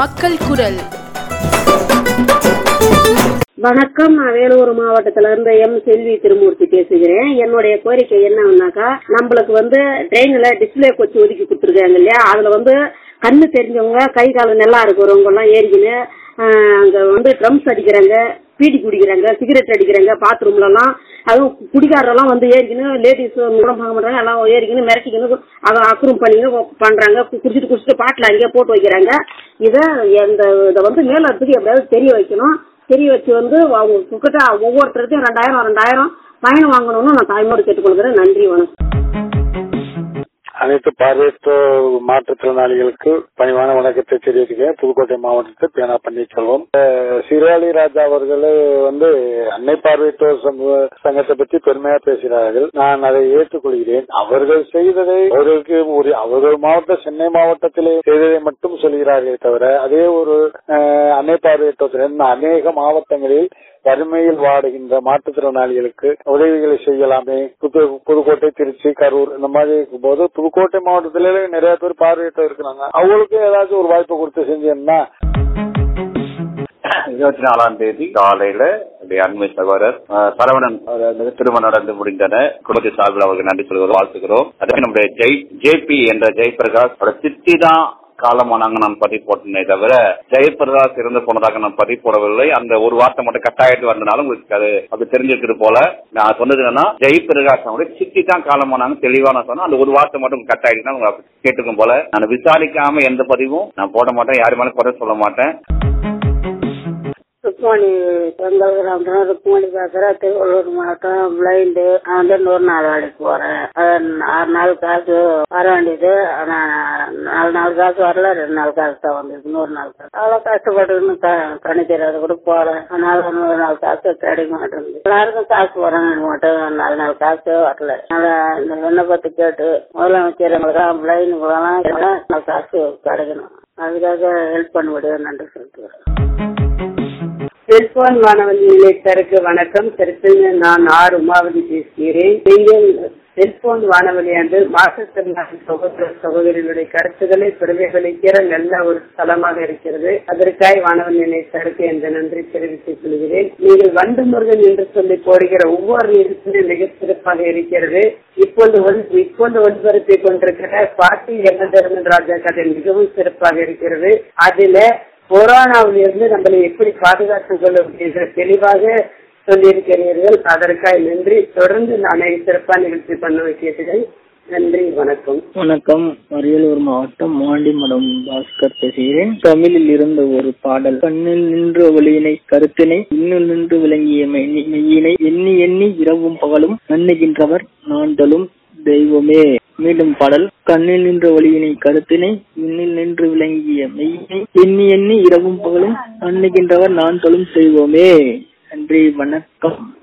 மக்கள் குரல் வணக்கம் நான் வேலூர் மாவட்டத்துல இருந்து எம் செல்வி திருமூர்த்தி பேசுகிறேன் என்னுடைய கோரிக்கை என்னன்னாக்கா நம்மளுக்கு வந்து ட்ரெயின்ல டிஸ்பிளே கொச்சு ஒதுக்கி கொடுத்துருக்காங்க இல்லையா அதுல வந்து கண்ணு தெரிஞ்சவங்க கை கால் நல்லா இருக்கிறவங்க எல்லாம் ஏறிக்கின்னு ஆஹ், அங்க வந்து ட்ரம்ஸ் அடிக்கிறாங்க பீடி குடிக்கிறாங்க சிகரெட் அடிக்கிறாங்க பாத்ரூம்ல எல்லாம் அதுவும் குடிகாரெல்லாம் வந்து ஏறிக்கின்னு லேடிஸ் கூட பார்க்க மாட்டாங்க எல்லாம் ஏறிக்கின்னு மிரட்டிக்கின்னு அதை அக்ரூம் பண்ணிக்கின்னு பண்றாங்க கு- குடிச்சிட்டு குடிச்சிட்டு பாட்டில் அங்கேயே போட்டு வைக்கிறாங்க இதை இந்த இதை வந்து மேலத்துக்கு எப்படியாவது தெரிய வைக்கணும் தெரிய வச்சு வந்து அவங்க கிட்ட ஒவ்வொருத்தருக்கும் ரெண்டாயிரம் ரெண்டாயிரம் பயணம் வாங்கணும்னு நான் தாய்மோடு கேட்டுக்கொள்கிறேன் நன்றி வணக்கம் அனைத்து பார்வையற்ற மாற்றுத்திறனாளிகளுக்கு பணிவான வணக்கத்தை தெரிவிக்கிறேன் புதுக்கோட்டை மாவட்டத்தில் பேனா பன்னீர்செல்வம் அஹ், சீராளி ராஜா அவர்கள் வந்து அன்னை பார்வையற்றோர் சமூக சங்கத்தை பற்றி பெருமையா பேசுகிறார்கள் நான் அதை ஏற்றுக்கொள்கிறேன் அவர்கள் செய்ததை அவர்களுக்கு ஒரு அவர்கள் மாவட்ட சென்னை மாவட்டத்திலே செய்ததை மட்டும் சொல்கிறார்களே தவிர அதே ஒரு அஹ், அன்னை பார்வையற்றோர் அநேக மாவட்டங்களில் வறுமையில் வாடுகின்ற மாற்றுத்திறனாளிகளுக்கு உதவிகளை செய்யலாமே புது புதுக்கோட்டை திருச்சி கரூர் இந்த மாதிரி இருக்கும்போது புதுக்கோட்டை மாவட்டத்திலே நிறைய பேர் பார்வையிட்டு இருக்கிறாங்க அவங்களுக்கு ஏதாச்சும் ஒரு வாய்ப்பு கொடுத்து செஞ்சேன்னா இருபத்தி நாலாம் தேதி காலையில என்னுடைய அண்மை சகோதரர் அஹ், சரவணன் அவர்கள் திருமணம் நடந்து முடிந்தன குடும்பத்தை சார்பில் அவருக்கு நன்றி சொல்கிறோம் வாழ்த்துக்கிறோம் அதுக்கு நம்முடைய ஜெய் ஜேபி என்ற ஜெயபிரகாஷ் அவரோட சித்தி தான் காலமானாங்க நான் பதிவு போட்டேனே தவிர ஜெயபிரகாஷ் இறந்து போனதாக நான் பதிவு போடவில்லை அந்த ஒரு வார்த்தை மட்டும் கட்டாயிட்டு வந்தனால உங்களுக்கு அது அது தெரிஞ்சிருக்கிறது போல நான் சொன்னது என்னன்னா ஜெயபிரகாஷ் அவருடைய சித்தி தான் காலமானாங்க தெளிவா நான் சொன்னேன் அந்த ஒரு வார்த்தை மட்டும் கட்டாயிட்டு உங்களை கேட்டுக்கும் போல நான் விசாரிக்காம எந்த பதிவும் நான் போட மாட்டேன் யாரு மேலும் குறை சொல்ல மாட்டேன் ருக்மணி எங்கள் கிராமத்தில் ருக்மணி பேசுறேன் திருவள்ளூர் மாவட்டம் பிளைண்டு நான் வந்து நூறு நாள் வேலைக்கு போறேன் அது ஆறு நாள் காசு வர வேண்டியது ஆனா நாலு நாள் காசு வரல ரெண்டு நாள் காசு தான் வந்திருக்கு நூறு நாள் காசு அவ்வளோ கஷ்டப்பட்டு கணிக்கிறது கூட போறேன் அதனால நூறு நாள் காசு கிடைக்க மாட்டேங்குது எல்லாருக்கும் காசு வரணும் மட்டும் நாலு நாள் காசு வரல அதனால இந்த விண்ணப்பத்தை கேட்டு முதலமைச்சர் எங்களுக்கெல்லாம் பிளைனுக்குலாம் காசு கிடைக்கணும் அதுக்காக ஹெல்ப் பண்ண முடியும் நன்றி சொல்லிட்டு செல்போன் மாணவன் நிலையத்தருக்கு வணக்கம் திருப்பில் நான் ஆர் உமாவதி பேசுகிறேன் நீங்கள் செல்போன் வானவழியாண்டு மாற்றுத்திறனாளி சகோதர சகோதரிகளுடைய கருத்துக்களை பிரதிபலிக்கிற நல்ல ஒரு ஸ்தலமாக இருக்கிறது அதற்காக வானவன் நிலையத்தருக்கு என்ற நன்றி தெரிவித்துக் கொள்கிறேன் நீங்கள் வண்டு முருகன் என்று சொல்லி போடுகிற ஒவ்வொரு நிகழ்ச்சியும் மிக சிறப்பாக இருக்கிறது இப்போது ஒளி- இப்போது ஒளிபரப்பி கொண்டிருக்கிற பாட்டி எண்ணதர்மன் ராஜா கதை மிகவும் சிறப்பாக இருக்கிறது அதில கொரோனாவில் இருந்து நம்மளை எப்படி பாதுகாத்துக் கொள்ளும் என்ற தெளிவாக சொல்லியிருக்கிறீர்கள் அதற்காக நன்றி தொடர்ந்து நான் சிறப்பான நிகழ்ச்சி பண்ண வைக்கிறேன் நன்றி வணக்கம் வணக்கம் அரியலூர் மாவட்டம் மாண்டிமடம் பாஸ்கர் பேசுகிறேன் தமிழில் இருந்த ஒரு பாடல் கண்ணில் நின்ற ஒளியினை கருத்தினை இன்னும் நின்று விளங்கிய மெய்- மெய்யினை எண்ணி எண்ணி இரவும் பகலும் நன்னுகின்றவர் நாண்டலும் தெய்வமே மீண்டும் பாடல் கண்ணில் நின்ற ஒளியினை கருத்தினை இன்னில் நின்று விளங்கிய மெய்யினை எண்ணி எண்ணி இரவும் பகலும் நன்னுகின்றவர் நான் தொழும் செய்வோமே நன்றி வணக்கம்